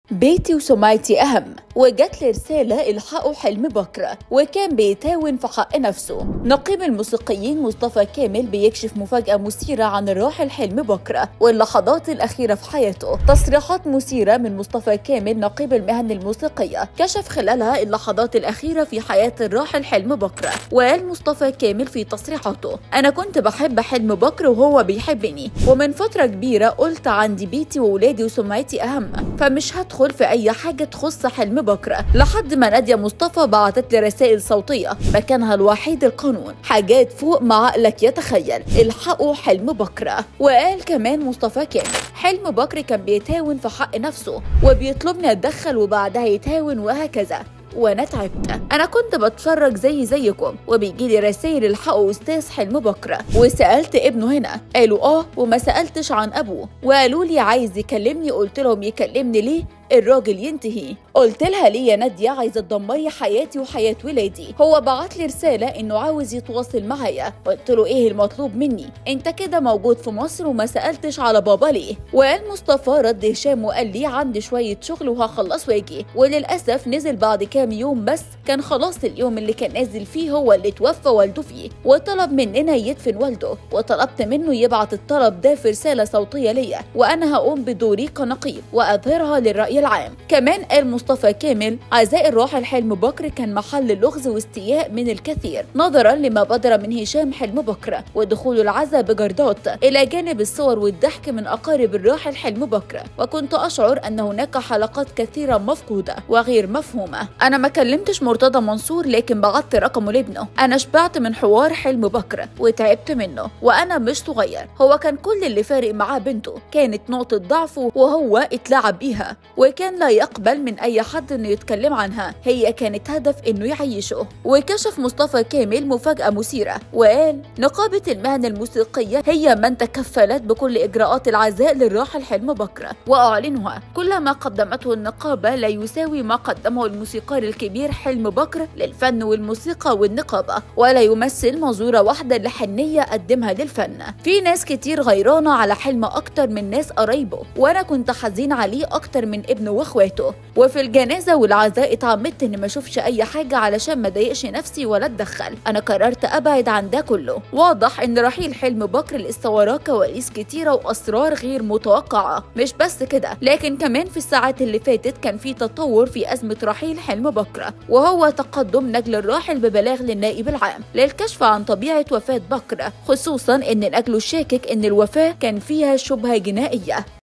بيتي وسمعتي أهم وجات لي رسالة الحقوا حلم بكرة وكان بيتاون في حق نفسه نقيب الموسيقيين مصطفى كامل بيكشف مفاجأة مثيرة عن الراحل حلم بكرة واللحظات الأخيرة في حياته تصريحات مثيرة من مصطفى كامل نقيب المهن الموسيقية كشف خلالها اللحظات الأخيرة في حياة الراحل حلم بكرة وقال مصطفى كامل في تصريحاته أنا كنت بحب حلم بكر وهو بيحبني ومن فترة كبيرة قلت عندي بيتي وولادي وسمعتي أهم فمش هدخل في أي حاجة تخص حلم بكرة لحد ما نادية مصطفى بعتت لي رسائل صوتية مكانها الوحيد القانون حاجات فوق ما عقلك يتخيل الحقوا حلم بكرة وقال كمان مصطفى كامل حلم بكر كان بيتهاون في حق نفسه وبيطلبني اتدخل وبعدها يتهاون وهكذا وانا تعبت انا كنت بتفرج زي زيكم وبيجي لي رسائل الحقوا استاذ حلم بكره وسالت ابنه هنا قالوا اه وما سالتش عن ابوه وقالوا لي عايز يكلمني قلت لهم يكلمني ليه الراجل ينتهي قلت لها ليه يا ناديه عايزه تدمري حياتي وحياه ولادي هو بعت لي رساله انه عاوز يتواصل معايا قلت له ايه المطلوب مني انت كده موجود في مصر وما سالتش على بابا ليه وقال مصطفى رد هشام وقال لي عندي شويه شغل وهخلص واجي وللاسف نزل بعد كام يوم بس كان خلاص اليوم اللي كان نازل فيه هو اللي توفى والده فيه وطلب مننا يدفن والده وطلبت منه يبعت الطلب ده في رساله صوتيه ليا وانا هقوم بدوري كنقيب واظهرها للراي العام كمان قال مصطفى كامل عزاء الراحل حلم بكر كان محل لغز واستياء من الكثير نظرا لما بدر من هشام حلم بكر ودخول العزاء بجردات الى جانب الصور والضحك من اقارب الراحل حلم بكر وكنت اشعر ان هناك حلقات كثيره مفقوده وغير مفهومه انا ما كلمتش مرتضى منصور لكن بعت رقمه لابنه انا شبعت من حوار حلم بكر وتعبت منه وانا مش صغير هو كان كل اللي فارق معاه بنته كانت نقطه ضعفه وهو اتلعب بيها وكان لا يقبل من اي حد انه يتكلم عنها هي كانت هدف انه يعيشه وكشف مصطفى كامل مفاجاه مثيره وقال نقابه المهن الموسيقيه هي من تكفلت بكل اجراءات العزاء للراحل حلم بكره واعلنها كل ما قدمته النقابه لا يساوي ما قدمه الموسيقار الكبير حلم بكر للفن والموسيقى والنقابه ولا يمثل منظوره واحده لحنيه قدمها للفن في ناس كتير غيرانه على حلم اكتر من ناس قرايبه وانا كنت حزين عليه اكتر من ابنه واخواته وفي الجنازه والعزاء اتعمدت اني ما اشوفش اي حاجه علشان ما اضايقش نفسي ولا اتدخل انا قررت ابعد عن ده كله واضح ان رحيل حلم بكر لسه وراه كواليس كتيره واسرار غير متوقعه مش بس كده لكن كمان في الساعات اللي فاتت كان في تطور في ازمه رحيل حلم بكر وهو تقدم نجل الراحل ببلاغ للنائب العام للكشف عن طبيعه وفاه بكر خصوصا ان نجله شاكك ان الوفاه كان فيها شبهه جنائيه